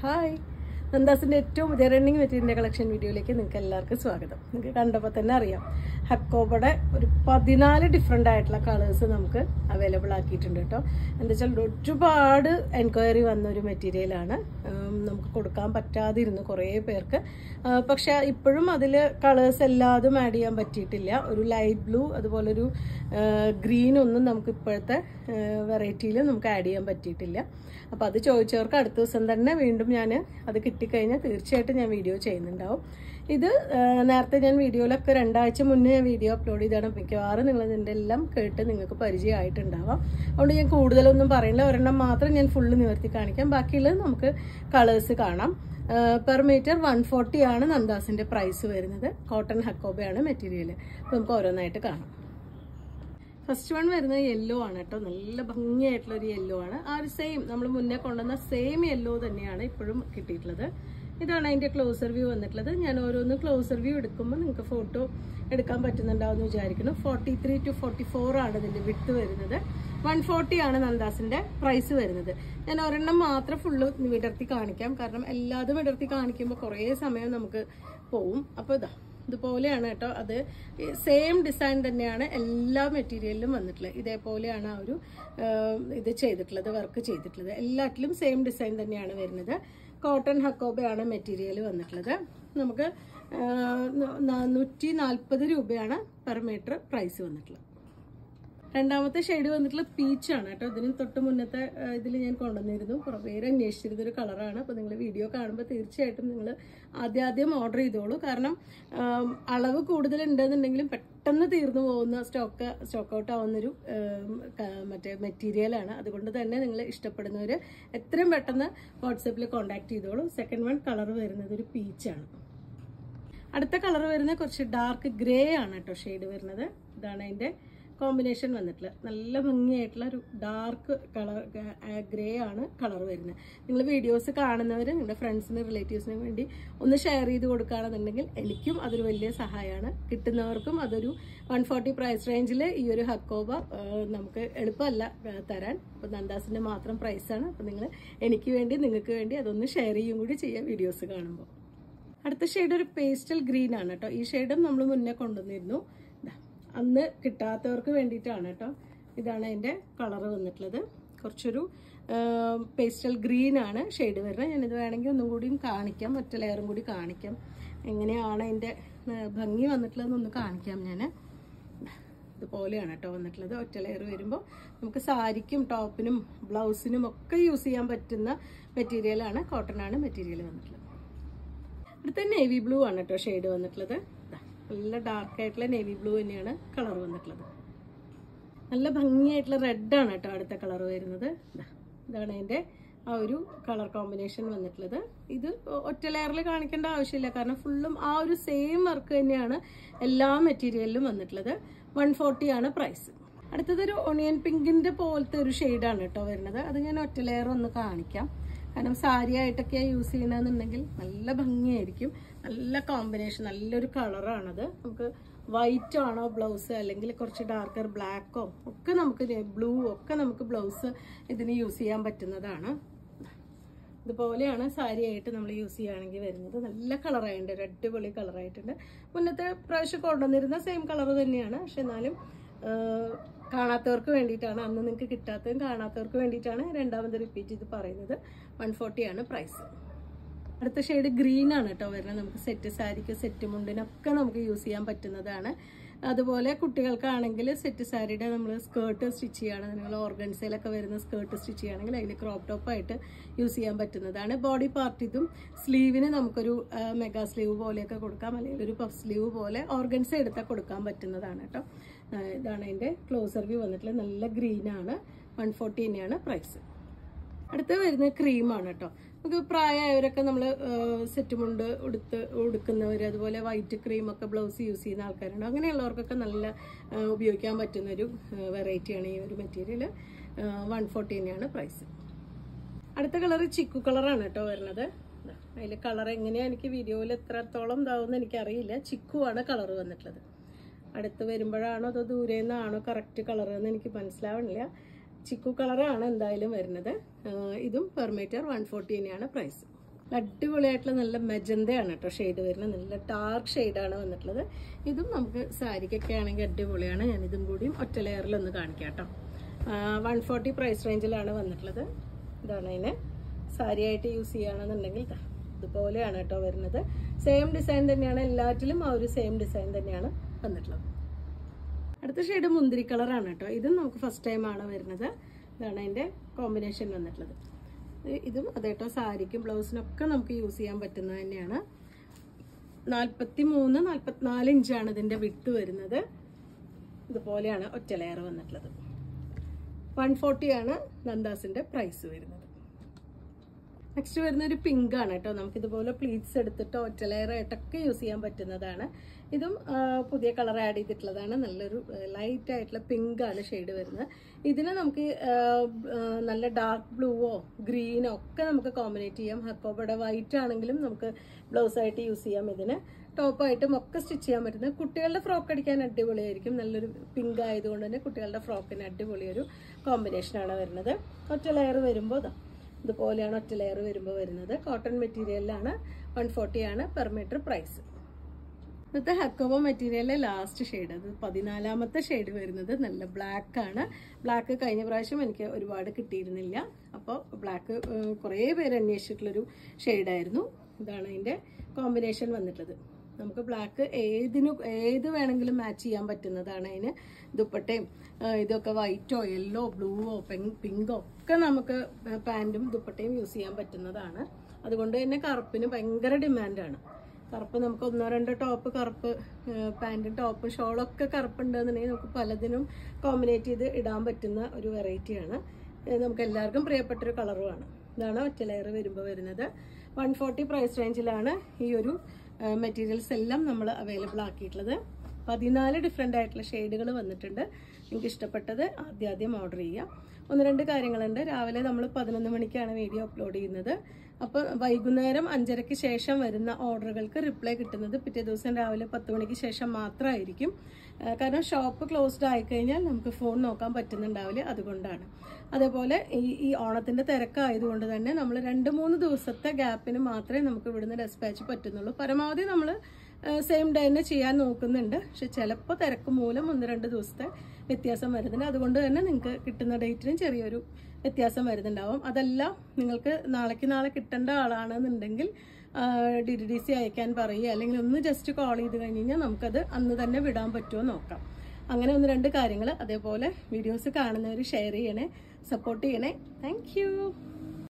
hi നന്ദാസിൻ്റെ ഏറ്റവും പുതിയ running മെറ്റീരിയലിൻ്റെ കളക്ഷൻ വീഡിയോയിലേക്ക് നിങ്ങൾക്ക് എല്ലാവർക്കും സ്വാഗതം നിങ്ങൾക്ക് കണ്ടപ്പോൾ തന്നെ അറിയാം ഹക്കോബയുടെ ഒരു പതിനാല് ഡിഫറെൻ്റ് ആയിട്ടുള്ള കളേഴ്സ് നമുക്ക് അവൈലബിൾ ആക്കിയിട്ടുണ്ട് കേട്ടോ എന്താ വെച്ചാൽ ഒരുപാട് എൻക്വയറി വന്ന ഒരു മെറ്റീരിയലാണ് ഉം, നമുക്ക് കൊടുക്കാൻ പറ്റാതിരുന്നു കുറേ പേർക്ക് ആ, പക്ഷേ ഇപ്പോഴും അതിൽ കളേഴ്സ് എല്ലാതും ആഡ് ചെയ്യാൻ പറ്റിയിട്ടില്ല ഒരു ലൈറ്റ് ബ്ലൂ അതുപോലൊരു ഗ്രീൻ ഒന്നും നമുക്ക് ഇപ്പോഴത്തെ വെറൈറ്റിയിൽ നമുക്ക് ആഡ് ചെയ്യാൻ പറ്റിയിട്ടില്ല അപ്പോൾ അത് ചോദിച്ചവർക്ക് അടുത്ത ദിവസം തന്നെ വീണ്ടും ഞാൻ അത് കിട്ടിക്കഴിഞ്ഞാൽ തീർച്ചയായിട്ടും ഞാൻ വീഡിയോ ചെയ്യുന്നുണ്ടാവും ഇത് ആ, നേരത്തെ ഞാൻ വീഡിയോയിലൊക്കെ രണ്ടാഴ്ച മുന്നേ ഞാൻ വീഡിയോ അപ്ലോഡ് ചെയ്താണ് മിക്കവാറും നിങ്ങൾ ഇതിൻ്റെ എല്ലാം കേട്ട് നിങ്ങൾക്ക് പരിചയമായിട്ടുണ്ടാവാം അതുകൊണ്ട് ഞാൻ കൂടുതലൊന്നും പറയില്ല ഒരെണ്ണം മാത്രം ഞാൻ ഫുള്ള് നിവർത്തി കാണിക്കാം ബാക്കിയുള്ളത് നമുക്ക് കളേഴ്സ് കാണാം പെർ മീറ്റർ വൺ ഫോർട്ടി ആണ് നന്ദാസിൻ്റെ പ്രൈസ് വരുന്നത് കോട്ടൺ ഹക്കോബയാണ് മെറ്റീരിയൽ അപ്പോൾ നമുക്ക് ഓരോന്നായിട്ട് കാണാം ഫസ്റ്റ് വൺ വരുന്നത് യെല്ലോ ആണ് കേട്ടോ നല്ല ഭംഗിയായിട്ടുള്ള ഒരു യെല്ലോ ആണ് ആ ഒരു സെയിം നമ്മൾ മുന്നേ കൊണ്ടുവന്ന സെയിം യെല്ലോ തന്നെയാണ് ഇപ്പോഴും കിട്ടിയിട്ടുള്ളത് ഇതാണ് അതിൻ്റെ ക്ലോസർ വ്യൂ വന്നിട്ടുള്ളത് ഞാൻ ഓരോന്ന് ക്ലോസർ വ്യൂ എടുക്കുമ്പോൾ നിങ്ങൾക്ക് ഫോട്ടോ എടുക്കാൻ പറ്റുന്നുണ്ടാവും എന്ന് വിചാരിക്കുന്നു forty three to forty four ആണ് ഇതിൻ്റെ വിട്ട് വരുന്നത് വൺ ഫോർട്ടി ആണ് നന്ദാസിൻ്റെ പ്രൈസ് വരുന്നത് ഞാൻ ഒരെണ്ണം മാത്രം ഫുള്ള് വിടർത്തി കാണിക്കാം കാരണം എല്ലാതും വിടർത്തി കാണിക്കുമ്പോൾ കുറേ സമയം നമുക്ക് പോവും അപ്പോൾ ഇതാ ഇതുപോലെയാണ് കേട്ടോ അത് സെയിം ഡിസൈൻ തന്നെയാണ് എല്ലാ മെറ്റീരിയലിലും വന്നിട്ടുള്ളത് ഇതേപോലെയാണ് ആ ഒരു ആ, ഇത് ചെയ്തിട്ടുള്ളത് വർക്ക് ചെയ്തിട്ടുള്ളത് എല്ലാറ്റിലും സെയിം ഡിസൈൻ തന്നെയാണ് വരുന്നത് കോട്ടൺ ഹക്കോബയാണ് മെറ്റീരിയൽ വന്നിട്ടുള്ളത് നമുക്ക് നൂറ്റി നാൽപ്പത് രൂപയാണ് പെർ മീറ്റർ പ്രൈസ് വന്നിട്ടുള്ളത് രണ്ടാമത്തെ ഷെയ്ഡ് വന്നിട്ടുള്ള പീച്ചാണ് കേട്ടോ ഇതിന് തൊട്ട് മുന്നത്തെ ഇതിൽ ഞാൻ കൊണ്ടുവന്നിരുന്നു കുറേ പേര് അന്വേഷിച്ചിരുന്ന ഒരു കളറാണ് അപ്പോൾ നിങ്ങൾ വീഡിയോ കാണുമ്പോൾ തീർച്ചയായിട്ടും നിങ്ങൾ ആദ്യം ആദ്യം ഓർഡർ ചെയ്തോളൂ കാരണം ആം, അളവ് കൂടുതലുണ്ടെന്നുണ്ടെങ്കിലും പെട്ടെന്ന് തീർന്നു പോകുന്ന സ്റ്റോക്ക് സ്റ്റോക്ക് ഔട്ട് ആവുന്നൊരു ആം, ക- മറ്റേ മെറ്റീരിയലാണ് അതുകൊണ്ട് തന്നെ നിങ്ങൾ ഇഷ്ടപ്പെടുന്നവർ എത്രയും പെട്ടെന്ന് വാട്സപ്പിൽ കോൺടാക്ട് ചെയ്തോളൂ സെക്കൻഡ് വൺ കളർ വരുന്നത് ഒരു പീച്ചാണ് അടുത്ത കളർ വരുന്നത് കുറച്ച് ഡാർക്ക് ഗ്രേ ആണ് കേട്ടോ ഷെയ്ഡ് വരുന്നത് ഇതാണ് അതിൻ്റെ കോമ്പിനേഷൻ വന്നിട്ടുള്ളത് നല്ല ഭംഗിയായിട്ടുള്ള ഒരു ഡാർക്ക് കളർ ഗ്രേ ആണ് കളർ വരുന്നത് നിങ്ങൾ വീഡിയോസ് കാണുന്നവർ നിങ്ങളുടെ ഫ്രണ്ട്സിന് റിലേറ്റീവ്സിന് വേണ്ടി ഒന്ന് ഷെയർ ചെയ്ത് കൊടുക്കുകയാണെന്നുണ്ടെങ്കിൽ എനിക്കും അതൊരു വലിയ സഹായമാണ് കിട്ടുന്നവർക്കും അതൊരു വൺ ഫോർട്ടി പ്രൈസ് റേഞ്ചിൽ ഈ ഒരു ഹക്കോബ ആ, നമുക്ക് എളുപ്പമല്ല ആ, തരാൻ അപ്പോൾ നന്ദാസിൻ്റെ മാത്രം പ്രൈസാണ് അപ്പോൾ നിങ്ങൾ എനിക്ക് വേണ്ടി നിങ്ങൾക്ക് വേണ്ടി അതൊന്ന് ഷെയർ ചെയ്യും കൂടി ചെയ്യാം വീഡിയോസ് കാണുമ്പോൾ അടുത്ത ഷെയ്ഡ് ഒരു പേസ്റ്റൽ ഗ്രീൻ ആണ് കേട്ടോ ഈ ഷെയ്ഡും നമ്മൾ മുന്നേ കൊണ്ടുവന്നിരുന്നു ദാ, അന്ന് കിട്ടാത്തവർക്ക് വേണ്ടിയിട്ടാണ് കേട്ടോ ഇതാണ് അതിൻ്റെ കളർ വന്നിട്ടുള്ളത് കുറച്ചൊരു പേസ്റ്റൽ ഗ്രീൻ ആണ് ഷെയ്ഡ് വരുന്നത് ഞാനിത് വേണമെങ്കിൽ ഒന്നും കൂടിയും കാണിക്കാം ഒറ്റ ലെയറും കൂടി കാണിക്കാം എങ്ങനെയാണ് അതിൻ്റെ ആ, ഭംഗി വന്നിട്ടുള്ളതെന്നൊന്ന് കാണിക്കാം ഞാൻ ഇതുപോലെയാണ് കേട്ടോ വന്നിട്ടുള്ളത് ഒറ്റ ലെയർ വരുമ്പോൾ നമുക്ക് സാരിക്കും ടോപ്പിനും ബ്ലൗസിനും ഒക്കെ യൂസ് ചെയ്യാൻ പറ്റുന്ന മെറ്റീരിയലാണ് കോട്ടൺ ആണ് മെറ്റീരിയൽ വന്നിട്ടുള്ളത് അടുത്ത നേവി ബ്ലൂ ആണ് കേട്ടോ ഷെയ്ഡ് വന്നിട്ടുള്ളത് ദാ, നല്ല ഡാർക്ക് ആയിട്ടുള്ള നേവി ബ്ലൂ തന്നെയാണ് കളർ വന്നിട്ടുള്ളത് നല്ല ഭംഗിയായിട്ടുള്ള റെഡ് ആണ് കേട്ടോ അടുത്ത കളർ വരുന്നത് ദാ, ഇതാണ് അതിൻ്റെ ആ ഒരു കളർ കോമ്പിനേഷൻ വന്നിട്ടുള്ളത് ഇത് ഒറ്റ ലെയറിൽ കാണിക്കേണ്ട ആവശ്യമില്ല കാരണം ഫുള്ളും ആ ഒരു സെയിം വർക്ക് തന്നെയാണ് എല്ലാ മെറ്റീരിയലിലും വന്നിട്ടുള്ളത് വൺ ഫോർട്ടി ആണ് പ്രൈസ് അടുത്തതൊരു ഒണിയൻ പിങ്കിന്റെ പോലത്തെ ഒരു ഷെയ്ഡാണ് കേട്ടോ വരുന്നത് അത് ഞാൻ ഒറ്റ ലെയർ ഒന്ന് കാണിക്കാം കാരണം സാരി ആയിട്ടൊക്കെയാണ് യൂസ് ചെയ്യണമെന്നുണ്ടെങ്കിൽ നല്ല ഭംഗിയായിരിക്കും നല്ല കോമ്പിനേഷൻ നല്ലൊരു കളറാണത് നമുക്ക് വൈറ്റ് ആണോ ബ്ലൗസ് അല്ലെങ്കിൽ കുറച്ച് ഡാർക്കർ ബ്ലാക്കോ ഒക്കെ നമുക്ക് ബ്ലൂ ഒക്കെ നമുക്ക് ബ്ലൗസ് ഇതിന് യൂസ് ചെയ്യാൻ പറ്റുന്നതാണ് ഇതുപോലെയാണ് സാരി ആയിട്ട് നമ്മൾ യൂസ് ചെയ്യുകയാണെങ്കിൽ വരുന്നത് നല്ല കളറായിട്ടുണ്ട് ഒരു അടിപൊളി കളറായിട്ടുണ്ട് മുന്നത്തെ പ്രാവശ്യം കൊണ്ടുവന്നിരുന്ന സെയിം കളർ തന്നെയാണ് പക്ഷെ എന്നാലും ആ, കാണാത്തവർക്ക് വേണ്ടിയിട്ടാണ് അന്ന് നിങ്ങൾക്ക് കിട്ടാത്തതും കാണാത്തവർക്ക് വേണ്ടിയിട്ടാണ് രണ്ടാമത് റിപ്പീറ്റ് ചെയ്ത് പറയുന്നത് വൺ ആണ് പ്രൈസ് അടുത്ത ഷെയ്ഡ് ഗ്രീൻ ആണ് കേട്ടോ വരുന്നത് നമുക്ക് സെറ്റ് സാരിക്ക് സെറ്റ് മുണ്ടിനൊക്കെ നമുക്ക് യൂസ് ചെയ്യാൻ പറ്റുന്നതാണ് അതുപോലെ കുട്ടികൾക്കാണെങ്കിൽ സെറ്റ് സാരിയുടെ നമ്മൾ സ്കേർട്ട് സ്റ്റിച്ച് ചെയ്യുകയാണെങ്കിൽ നിങ്ങൾ ഓർഗൻസയിലൊക്കെ വരുന്ന സ്കേർട്ട് സ്റ്റിച്ച് ചെയ്യുകയാണെങ്കിൽ അതിൽ ക്രോപ്പ് ടോപ്പായിട്ട് യൂസ് ചെയ്യാൻ പറ്റുന്നതാണ് ബോഡി പാർട്ട് ഇതും സ്ലീവിന് നമുക്കൊരു മെഗാ സ്ലീവ് പോലെയൊക്കെ കൊടുക്കാം അല്ലെങ്കിൽ ഒരു പഫ് സ്ലീവ് പോലെ ഓർഗൻസ എടുത്താൽ കൊടുക്കാൻ പറ്റുന്നതാണ് കേട്ടോ ആ, ഇതാണ് അതിൻ്റെ ക്ലോസർ വ്യൂ വന്നിട്ടുള്ളത് നല്ല ഗ്രീനാണ് വൺ ഫോർട്ടി തന്നെയാണ് പ്രൈസ് അടുത്ത് വരുന്നത് ക്രീമാണ് കേട്ടോ നമുക്ക് പ്രായമായവരൊക്കെ നമ്മൾ സെറ്റ് മുണ്ട് ഉടുത്ത് ഉടുക്കുന്നവർ അതുപോലെ വൈറ്റ് ക്രീമൊക്കെ ബ്ലൗസ് യൂസ് ചെയ്യുന്ന ആൾക്കാരുണ്ട് അങ്ങനെയുള്ളവർക്കൊക്കെ നല്ല ആ, ഉപയോഗിക്കാൻ പറ്റുന്നൊരു വെറൈറ്റിയാണ് ഈ ഒരു മെറ്റീരിയൽ വൺ ഫോർട്ടി തന്നെയാണ് പ്രൈസ് അടുത്ത കളർ ചിക്കു കളറാണ് കേട്ടോ വരുന്നത് അതിൽ കളർ എങ്ങനെയാണ് എനിക്ക് വീഡിയോയിൽ എത്രത്തോളം ഇതാവുമെന്ന് എനിക്കറിയില്ല ചിക്കു ആണ് കളർ വന്നിട്ടുള്ളത് അടുത്ത് വരുമ്പോഴാണോ അതോ ദൂരെ നിന്നാണോ കറക്റ്റ് കളർ എന്ന് എനിക്ക് മനസ്സിലാവണില്ല ചിക്കു കളറാണ് എന്തായാലും വരുന്നത് ആഹ് ഇതും പെർ മീറ്റർ വൺ ഫോർട്ടി തന്നെയാണ് പ്രൈസ് അടിപൊളിയായിട്ടുള്ള നല്ല മെജന്തയാണ് കേട്ടോ ഷെയ്ഡ് വരുന്നത് നല്ല ഡാർക്ക് ഷെയ്ഡാണ് വന്നിട്ടുള്ളത് ഇതും നമുക്ക് സാരിക്കൊക്കെ ആണെങ്കിൽ അടിപൊളിയാണ് ഞാൻ ഇതും കൂടിയും ഒറ്റ ലെയറിലൊന്ന് കാണിക്കാം കേട്ടോ വൺ ഫോർട്ടി പ്രൈസ് റേഞ്ചിലാണ് വന്നിട്ടുള്ളത് ഇതാണ് അതിന് സാരി ആയിട്ട് യൂസ് ചെയ്യുകയാണെന്നുണ്ടെങ്കിൽ ദാ ഇതുപോലെയാണ് കേട്ടോ വരുന്നത് സെയിം ഡിസൈൻ തന്നെയാണ് എല്ലാറ്റിലും ആ ഒരു സെയിം ഡിസൈൻ തന്നെയാണ് വന്നിട്ടുള്ളത് അടുത്ത ഷെയ്ഡ് മുന്തിരി കളറാണ് കേട്ടോ ഇതും നമുക്ക് ഫസ്റ്റ് ടൈം ആണ് വരുന്നത് ഇതാണ് അതിന്റെ കോമ്പിനേഷൻ വന്നിട്ടുള്ളത് ഇത് ഇതും അതേട്ടോ സാരിക്കും ബ്ലൗസിനൊക്കെ നമുക്ക് യൂസ് ചെയ്യാൻ പറ്റുന്നത് തന്നെയാണ് നാൽപ്പത്തി മൂന്ന് നാൽപ്പത്തിനാല് ഇഞ്ചാണ് ഇതിന്റെ വിട്ട് വരുന്നത് ഇതുപോലെയാണ് ഒറ്റ ലെയർ വന്നിട്ടുള്ളത് വൺ ഫോർട്ടിയാണ് നന്ദാസിന്റെ പ്രൈസ് വരുന്നത് നെക്സ്റ്റ് വരുന്ന ഒരു പിങ്ക് ആണ് കേട്ടോ നമുക്ക് ഇതുപോലെ പ്ലീറ്റ്സ് എടുത്തിട്ടോ ഒറ്റ ലെയർ ആയിട്ടൊക്കെ യൂസ് ചെയ്യാൻ പറ്റുന്നതാണ് ഇതും ആ, പുതിയ കളർ ആഡ് ചെയ്തിട്ടുള്ളതാണ് നല്ലൊരു ലൈറ്റ് ആയിട്ടുള്ള പിങ്ക് ആണ് ഷെയ്ഡ് വരുന്നത് ഇതിന് നമുക്ക് ആ, ആ, നല്ല ഡാർക്ക് ബ്ലൂവോ ഗ്രീനോ ഒക്കെ നമുക്ക് കോമ്പിനേറ്റ് ചെയ്യാം ഹക്കോബയുടെ വൈറ്റ് ആണെങ്കിലും നമുക്ക് ബ്ലൗസ് ആയിട്ട് യൂസ് ചെയ്യാം ഇതിന് ടോപ്പായിട്ടും ഒക്കെ സ്റ്റിച്ച് ചെയ്യാൻ പറ്റുന്നത് കുട്ടികളുടെ ഫ്രോക്ക് അടിക്കാൻ അടിപൊളിയായിരിക്കും നല്ലൊരു പിങ്ക് ആയതുകൊണ്ട് തന്നെ കുട്ടികളുടെ ഫ്രോക്കിന് അടിപൊളിയൊരു കോമ്പിനേഷനാണ് വരുന്നത് ഒറ്റ ലെയർ വരുമ്പോൾ ഇതാ ഇതുപോലെയാണ് ഒറ്റ ലെയർ വരുമ്പോൾ വരുന്നത് കോട്ടൺ മെറ്റീരിയലിലാണ് വൺ ഫോർട്ടി ആണ് പെർ മീറ്റർ പ്രൈസ് ഇന്നത്തെ ഹക്കോബ മെറ്റീരിയലിലെ ലാസ്റ്റ് ഷെയ്ഡ് അത് പതിനാലാമത്തെ ഷെയ്ഡ് വരുന്നത് നല്ല ബ്ലാക്ക് ആണ് ബ്ലാക്ക് കഴിഞ്ഞ പ്രാവശ്യം എനിക്ക് ഒരുപാട് കിട്ടിയിരുന്നില്ല അപ്പോൾ ബ്ലാക്ക് കുറേ പേര് അന്വേഷിച്ചിട്ടുള്ളൊരു ഷെയ്ഡായിരുന്നു ഇതാണ് അതിൻ്റെ കോമ്പിനേഷൻ വന്നിട്ടുള്ളത് നമുക്ക് ബ്ലാക്ക് ഏതിനു ഏത് വേണമെങ്കിലും മാച്ച് ചെയ്യാൻ പറ്റുന്നതാണ് അതിന് ദുപ്പട്ടയും ആ, ഇതൊക്കെ വൈറ്റോ യെല്ലോ ബ്ലൂവോ പിങ്കോ ഒക്കെ നമുക്ക് പാൻറ്റും ദുപ്പട്ടയും യൂസ് ചെയ്യാൻ പറ്റുന്നതാണ് അതുകൊണ്ട് തന്നെ കറുപ്പിന് ഭയങ്കര ഡിമാൻഡാണ് കറുപ്പ് നമുക്ക് ഒന്നോ രണ്ടോ ടോപ്പ് കറുപ്പ് പാൻറ്റും ടോപ്പ് ഷോളൊക്കെ കറുപ്പുണ്ടെന്നുണ്ടെങ്കിൽ നമുക്ക് പലതിനും കോമ്പിനേറ്റ് ചെയ്ത് ഇടാൻ പറ്റുന്ന ഒരു വെറൈറ്റിയാണ് നമുക്ക് എല്ലാവർക്കും പ്രിയപ്പെട്ടൊരു കളറുമാണ് ഇതാണ് ഒറ്റ ലെയർ വരുമ്പോൾ വരുന്നത് വൺ ഫോർട്ടി പ്രൈസ് റേഞ്ചിലാണ് ഈ ഒരു മെറ്റീരിയൽസ് എല്ലാം നമ്മൾ അവൈലബിൾ ആക്കിയിട്ടുള്ളത് പതിനാല് ഡിഫറെൻ്റ് ആയിട്ടുള്ള ഷെയ്ഡുകൾ വന്നിട്ടുണ്ട് നിങ്ങൾക്ക് ഇഷ്ടപ്പെട്ടത് ആദ്യം ആദ്യം ഓർഡർ ചെയ്യാം ഒന്ന് രണ്ട് കാര്യങ്ങളുണ്ട് രാവിലെ നമ്മൾ പതിനൊന്ന് മണിക്കാണ് വീഡിയോ അപ്ലോഡ് ചെയ്യുന്നത് അപ്പോൾ വൈകുന്നേരം അഞ്ചരയ്ക്ക് ശേഷം വരുന്ന ഓർഡറുകൾക്ക് റിപ്ലൈ കിട്ടുന്നത് പിറ്റേ ദിവസം രാവിലെ പത്ത് മണിക്ക് ശേഷം മാത്രമായിരിക്കും ആ, കാരണം ഷോപ്പ് ക്ലോസ്ഡ് ആയിക്കഴിഞ്ഞാൽ നമുക്ക് ഫോൺ നോക്കാൻ പറ്റുന്നുണ്ടാവില്ല അതുകൊണ്ടാണ് അതേപോലെ ഈ ഈ ഓണത്തിന്റെ തിരക്കായതുകൊണ്ട് തന്നെ നമ്മൾ രണ്ട് മൂന്ന് ദിവസത്തെ ഗ്യാപ്പിന് മാത്രമേ നമുക്ക് ഇവിടുന്ന് ഡെസ്പാച്ച് പറ്റുന്നുള്ളൂ പരമാവധി നമ്മൾ സെയിം ഡേ തന്നെ ചെയ്യാൻ നോക്കുന്നുണ്ട് പക്ഷെ ചിലപ്പോൾ തിരക്ക് മൂലം ഒന്ന് രണ്ട് ദിവസത്തെ വ്യത്യാസം വരുന്നുണ്ട് അതുകൊണ്ട് തന്നെ നിങ്ങൾക്ക് കിട്ടുന്ന ഡേറ്റിനും ചെറിയൊരു വ്യത്യാസം വരുന്നുണ്ടാവും അതല്ല നിങ്ങൾക്ക് നാളേക്ക് നാളെ കിട്ടേണ്ട ആളാണെന്നുണ്ടെങ്കിൽ ഡി ഡി ഡി സി അയക്കാൻ പറയുക അല്ലെങ്കിൽ ഒന്ന് ജസ്റ്റ് കോൾ ചെയ്ത് കഴിഞ്ഞ് കഴിഞ്ഞാൽ നമുക്കത് അന്ന് തന്നെ വിടാൻ പറ്റുമോ നോക്കാം അങ്ങനെ ഒന്ന് രണ്ട് കാര്യങ്ങൾ അതേപോലെ വീഡിയോസ് കാണുന്നവർ ഷെയർ ചെയ്യണേ സപ്പോർട്ട് ചെയ്യണേ താങ്ക്